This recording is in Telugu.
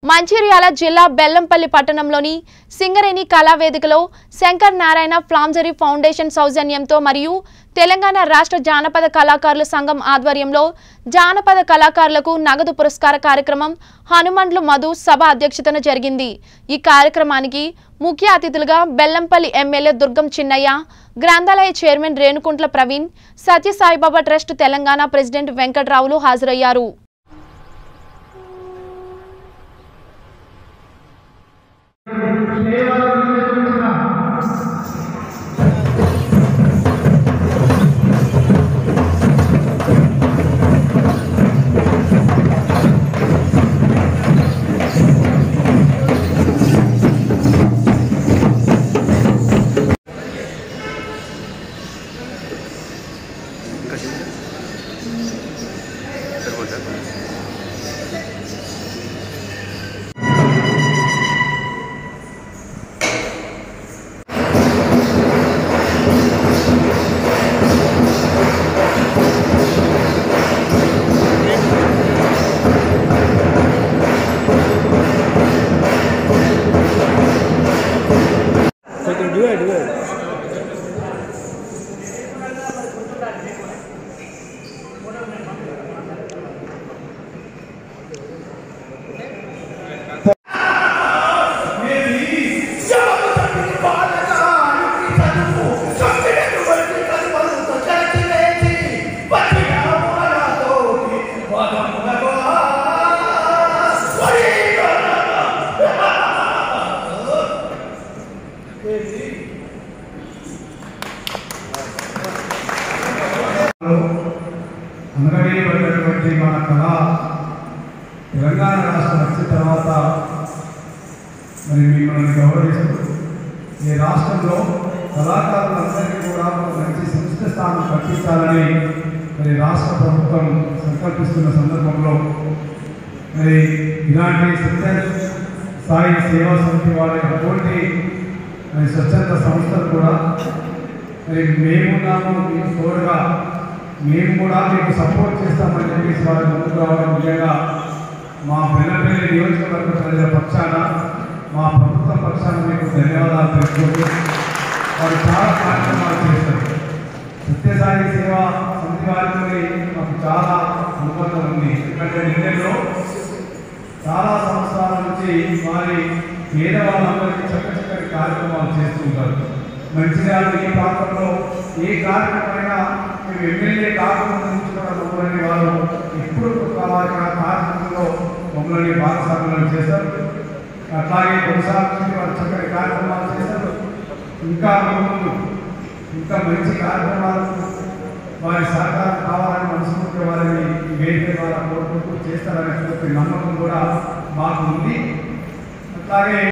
మంచిర్యాల జిల్లా బెల్లంపల్లి పట్టణంలోని సింగరేణి కళావేదికలో శంకర్ నారాయణ ఫ్లాంజరీ ఫౌండేషన్ సౌజన్యంతో మరియు తెలంగాణ రాష్ట్ర జానపద కళాకారుల సంఘం ఆధ్వర్యంలో జానపద కళాకారులకు నగదు పురస్కార కార్యక్రమం హనుమండ్లు మధు సభ అధ్యక్షతన జరిగింది ఈ కార్యక్రమానికి ముఖ్య అతిథులుగా బెల్లంపల్లి ఎమ్మెల్యే దుర్గం చిన్నయ్య గ్రంథాలయ chairman Renukuntla Praveen Sathya Sai Baba trust Telangana president వెంకట్రావులు హాజరయ్యారు Second, do it, do it. అనగవేయబడినటువంటి మన కళ తెలంగాణ రాష్ట్రం వచ్చిన తర్వాత మరి మిమ్మల్ని గౌరవిస్తూ ఈ రాష్ట్రంలో కళాకారులందరికీ కూడా ఒక మంచి సంస్థ స్థానం కల్పించాలని మరి రాష్ట్ర ప్రభుత్వం సంకల్పిస్తున్న సందర్భంలో మరి ఇలాంటి సత్య స్థాయి సేవా సమితి వాళ్ళ అటువంటి మరి స్వచ్ఛంద సంస్థలు కూడా మరి మేమున్నాము మీకు తోడుగా మేము కూడా మీకు సపోర్ట్ చేస్తామని చెప్పేసి వారి ముందుకు రావడం నిజంగా మా పిల్లపల్లి నియోజకవర్గ ప్రజల పక్షాన మా ప్రభుత్వ పక్షాన మీకు ధన్యవాదాలు తెలుపుకుంటూ వారు చాలా కార్యక్రమాలు చేస్తారు సత్యసాయి సేవ సమితి వారితో మాకు చాలా అనుబంధం ఉంది ఎందుకంటే నిన్నెల్లో చాలా సంవత్సరాల నుంచి వారి పేదవాళ్ళందరికీ చక్క చక్కటి కార్యక్రమాలు చేస్తుంటారు మంచిర్యాల ఈ ప్రాంతంలో ఏ కార్యక్రమమైనా మేము ఎమ్మెల్యే కాకుండా నుంచి కూడా మమ్మల్ని వారు ఎప్పుడు వారి ఆ కార్యక్రమంలో మమ్మల్ని భాగస్వామ్యం చేశారు అట్లాగే కొనసాగించి వారు చక్కటి కార్యక్రమాలు చేశారు ఇంకా ముందు ఇంకా మంచి కార్యక్రమాలకు వారి సహకారం కావాలని మనస్ఫూర్తిగా వారిని ఈ వేదిక ద్వారా కోరుకుంటూ చేస్తారనే నమ్మకం కూడా మాకు ఉంది అట్లాగే